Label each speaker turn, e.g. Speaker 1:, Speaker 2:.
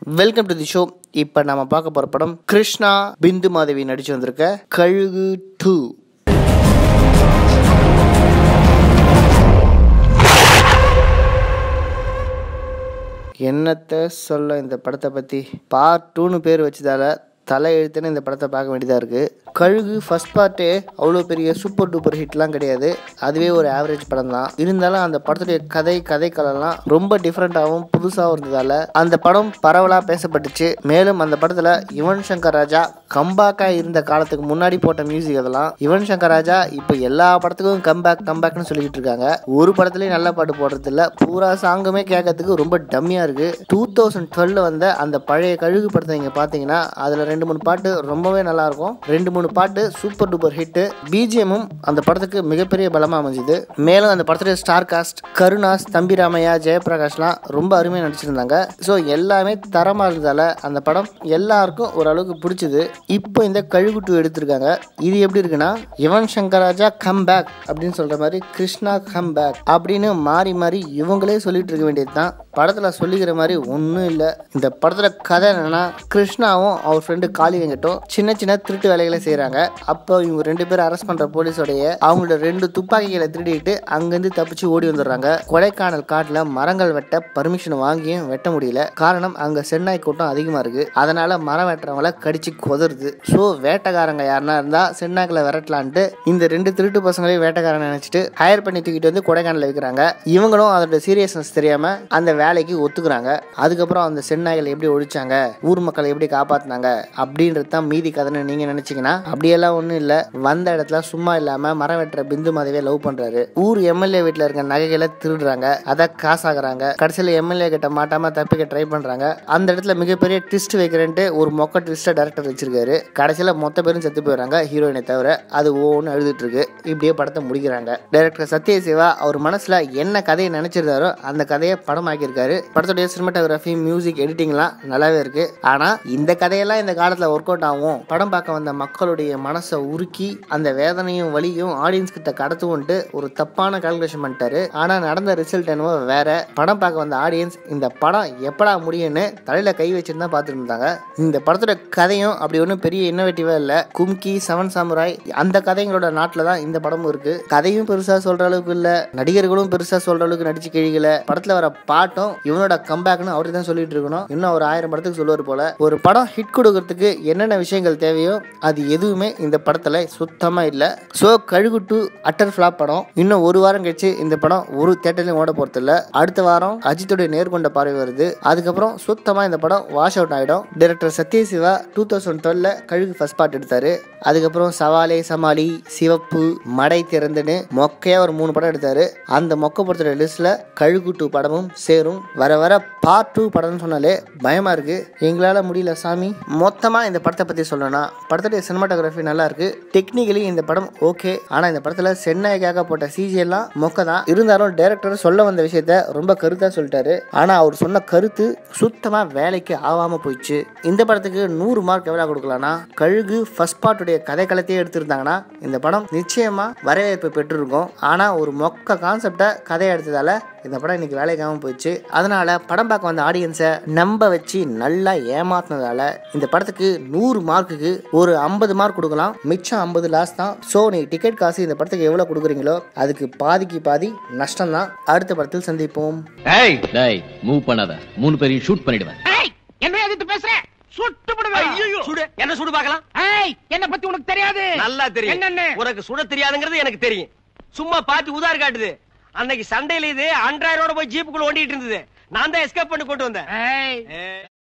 Speaker 1: Welcome to the show இப்போ நம்ம பார்க்க போகிற படம் கிருஷ்ணா பிந்து மாதவி நடிச்சு வந்திருக்க கழுகு டூ என்னத்தை சொல்ல இந்த படத்தை பற்றி பார்ட் டூன்னு பேர் வச்சதால தலை எழுத்துன்னு இந்த படத்தை பார்க்க வேண்டியதாக இருக்குது கழுகு ஃபர்ஸ்ட் பார்ட்டே அவ்வளோ பெரிய சூப்பர் டூப்பர் ஹிட்லாம் கிடையாது அதுவே ஒரு ஆவரேஜ் படம் தான் இருந்தாலும் அந்த படத்துடைய கதை கதைக்களம்லாம் ரொம்ப டிஃப்ரெண்ட்டாகவும் புதுசாகவும் இருந்ததால் அந்த படம் பரவலாக பேசப்பட்டுச்சு மேலும் அந்த படத்தில் யுவன் சங்கர் ராஜா கம்பேக்காக இருந்த காலத்துக்கு முன்னாடி போட்ட மியூசிக் அதெல்லாம் யுவன் சங்கர் ராஜா இப்போ எல்லா படத்துக்கும் கம்பேக் கம்பேக்னு சொல்லிக்கிட்டு இருக்காங்க ஒரு படத்துலேயும் நல்ல பாட்டு போடுறது இல்ல பூரா சாங்குமே கேட்கறதுக்கு ரொம்ப டம்மியாக இருக்கு டூ தௌசண்ட் டுவெல்ல வந்த அந்த பழைய கழுகு படத்தை நீங்கள் பார்த்தீங்கன்னா அதில் ரெண்டு மூணு பாட்டு ரொம்பவே நல்லா இருக்கும் ரெண்டு மூணு பாட்டு சூப்பர் டூப்பர் ஹிட் பிஜிஎம்மும் அந்த படத்துக்கு மிகப்பெரிய பலமா அமைஞ்சுது மேலும் அந்த படத்துடைய ஸ்டார் காஸ்ட் கருணாஸ் தம்பி ராமையா ஜெயபிரகாஷ்லாம் ரொம்ப அருமையாக நடிச்சிருந்தாங்க ஸோ எல்லாமே தரமாக இருந்ததால அந்த படம் எல்லாருக்கும் ஓரளவுக்கு பிடிச்சது இப்போ இந்த கழுகு டூ எடுத்திருக்காங்க இது எப்படி இருக்குன்னா யுவன் சங்கர் ராஜா கம் பேக் அப்படின்னு சொல்ற மாதிரி கிருஷ்ணா கம் பேக் அப்படின்னு மாறி மாறி இவங்களே சொல்லிட்டு இருக்க வேண்டியது தான் படத்தில் சொல்லிக்கிற மாதிரி ஒன்றும் இல்லை இந்த படத்தில் கதை என்னன்னா கிருஷ்ணாவும் அவர் ஃப்ரெண்டு காளி வெங்கட்டும் சின்ன சின்ன திருட்டு வேலைகளை செய்கிறாங்க அப்போ இவங்க ரெண்டு பேரும் அரெஸ்ட் பண்ணுற போலீஸோடைய அவங்களோட ரெண்டு துப்பாக்கிகளை திருடிட்டு அங்கேருந்து தப்பிச்சு ஓடி வந்துடுறாங்க கொடைக்கானல் காட்டில் மரங்கள் வெட்ட பர்மிஷன் வாங்கியும் வெட்ட முடியல காரணம் அங்கே சென்னாய் கூட்டம் அதிகமாக இருக்கு அதனால மரம் வெட்டுறவங்கள கடிச்சு கொதறுது ஸோ வேட்டைக்காரங்க யாருன்னா இருந்தால் சென்னாய்களை விரட்டலான்ட்டு இந்த ரெண்டு திருட்டு பசங்களையும் வேட்டைக்காரன் நினைச்சிட்டு ஹையர் பண்ணி தூக்கிட்டு வந்து கொடைக்கானல் வைக்கிறாங்க இவங்களும் அதோட சீரியஸ்னஸ் தெரியாம அந்த வேலைக்கு ஒத்துக்கிறாங்க அதுக்கப்புறம் அந்த சென்னாய்களை எப்படி ஒழிச்சாங்க ஊர் மக்களை எப்படி காப்பாத்தினாங்க அப்படின்றது தான் மீதி கதைன்னு நீங்க நினைச்சீங்கன்னா அப்படியெல்லாம் ஒன்றும் இல்லை வந்த இடத்துல சும்மா இல்லாம மரம் வெட்டுற பிந்து மாதவியை லவ் பண்றாரு ஊர் எம்எல்ஏ வீட்டில் இருக்க நகைகளை திருடுறாங்க அதை காசாக்குறாங்க கடைசியில் எம்எல்ஏ கிட்ட மாட்டாம தப்பிக்க ட்ரை பண்றாங்க அந்த இடத்துல மிகப்பெரிய ட்விஸ்ட் வைக்கிறேன்ட்டு ஒரு மொக்க ட்விஸ்ட்டை டேரக்டர் வச்சிருக்காரு கடைசியில் மொத்த பேரும் செத்து போயிடுறாங்க ஹீரோயினை தவிர அது ஒவ்வொன்று அழுதுட்டு இருக்கு இப்படியே படத்தை முடிக்கிறாங்க டைரக்டர் சத்ய சிவா அவர் மனசுல என்ன கதையை நினைச்சிருந்தாரோ அந்த கதையை படமாக்கியிருக்காரு படத்துடைய சினிமாட்டோகிராஃபி மியூசிக் எடிட்டிங்லாம் நல்லாவே இருக்கு ஆனா இந்த கதையெல்லாம் இந்த காலத்துல ஒர்க் அவுட் ஆகும் படம் பார்க்க வந்த மக்களுடைய மனசை உருக்கி அந்த வேதனையும் வலியும் ஆடியன்ஸ் கிட்ட கடத்துவோன்ட்டு ஒரு தப்பான கால்குலேஷன் பண்ணிட்டாரு ஆனா நடந்த ரிசல்ட் என்னவோ வேற படம் பார்க்க வந்த ஆடியன்ஸ் இந்த படம் எப்படா முடியும்னு தலையில கை வச்சிருந்தா பார்த்துட்டு இருந்தாங்க இந்த படத்தோட கதையும் அப்படி ஒன்றும் பெரிய இன்னோவேட்டிவா இல்ல கும்கி செவன் சாமுராய் அந்த கதைங்களோட நாட்டில் தான் இந்த படமும் இருக்கு கதையும் பெருசா சொல்ற அளவுக்கு இல்ல நடிகர்களும் பெருசா சொல்ற அளவுக்கு நடிச்சு கிழிக்கல படத்துல வர பாட்டும் இவனோட கம்பேக்னு அவரு தான் சொல்லிட்டு இருக்கணும் இன்னும் ஒரு ஆயிரம் படத்துக்கு சொல்லுவார் போல ஒரு படம் ஹிட் கொடுக்கறதுக்கு என்னென்ன விஷயங்கள் தேவையோ அது எதுவுமே இந்த படத்துல சுத்தமா இல்ல ஸோ கழுகு டு அட்டர் ஃபிளாப் படம் இன்னும் ஒரு வாரம் கழிச்சு இந்த படம் ஒரு தேட்டர்லையும் ஓட போறது இல்ல அடுத்த வாரம் அஜித்துடைய நேர்கொண்ட பார்வை வருது அதுக்கப்புறம் சுத்தமா இந்த படம் வாஷ் அவுட் ஆயிடும் டைரக்டர் சத்யசிவா டூ தௌசண்ட் டுவெல்ல கழுகு ஃபர்ஸ்ட் பார்ட் எடுத்தாரு அதுக்கப்புறம் சவாலே சமாளி சிவப்பு மடை திறந்துன்னு மொக்கையா ஒரு மூணு படம் எடுத்தாரு அந்த மொக்க படத்தோட லிஸ்ட்ல கழுகு டூ படமும் சேரும் வர வர பார்ட் டூ படம்னு சொன்னாலே பயமா இருக்கு எங்களால முடியல சாமி மொத்தமா இந்த படத்தை பத்தி சொல்லணும்னா படத்துடைய சினிமாட்டோகிராஃபி நல்லா இருக்கு டெக்னிக்கலி இந்த படம் ஓகே ஆனா இந்த படத்துல சென்னைக்காக போட்ட சிஜி எல்லாம் மொக்க தான் இருந்தாலும் டைரக்டர் சொல்ல வந்த விஷயத்த ரொம்ப கருத்தா சொல்லிட்டாரு ஆனா அவர் சொன்ன கருத்து சுத்தமா வேலைக்கு ஆகாம போயிடுச்சு இந்த படத்துக்கு நூறு மார்க் எவ்வளவு கொடுக்கலாம்னா கழுகு ஃபர்ஸ்ட் பார்ட்டுடைய கதைக்களத்தையே எடுத்திருந்தாங்கன்னா இந்த படம் நிச்சயமா வரவேற்பு பெற்றிருக்கும் ஆனா ஒரு மொக்க கான்செப்டை கதையை எடுத்ததால இந்த படம் இன்னைக்கு வேலைக்காம போயிடுச்சு அதனால படம் பார்க்க வந்த ஆடியன்ஸை நம்ப வச்சு நல்லா ஏமாத்தினதால இந்த படத்துக்கு நூறு மார்க்குக்கு ஒரு ஐம்பது மார்க் கொடுக்கலாம் மிச்சம் ஐம்பது லாஸ் தான் ஸோ நீ டிக்கெட் காசு இந்த படத்துக்கு எவ்வளோ கொடுக்குறீங்களோ அதுக்கு பாதிக்கு பாதி நஷ்டம் தான் அடுத்த படத்தில் சந்திப்போம்
Speaker 2: ஏய்
Speaker 3: டேய் மூவ் பண்ணாத மூணு பேரையும் ஷூட் பண்ணிடுவேன்
Speaker 4: ஏய் என்ன எதிர்த்து பேசுற சுட்டு விடுவேன்
Speaker 2: ஐயோ சுடு என்ன சுடு பார்க்கலாம்
Speaker 4: ஏய் என்ன பத்தி உனக்கு தெரியாது
Speaker 2: நல்லா தெரியும்
Speaker 4: என்னன்னு
Speaker 2: உனக்கு சுட தெரியாதுங்கிறது எனக்கு தெரியும் சும்மா பாத்து உதார் காட்டுது அன்னைக்கு சண்டையில இது அன்றாயிரோட போய் ஜீப்புக்குள்ள ஓடிட்டு இருந்தது நான் தான் எஸ்கேப் பண்ணி கொண்டு வந்தேன்
Speaker 4: ஏய்
Speaker 2: ஏய்.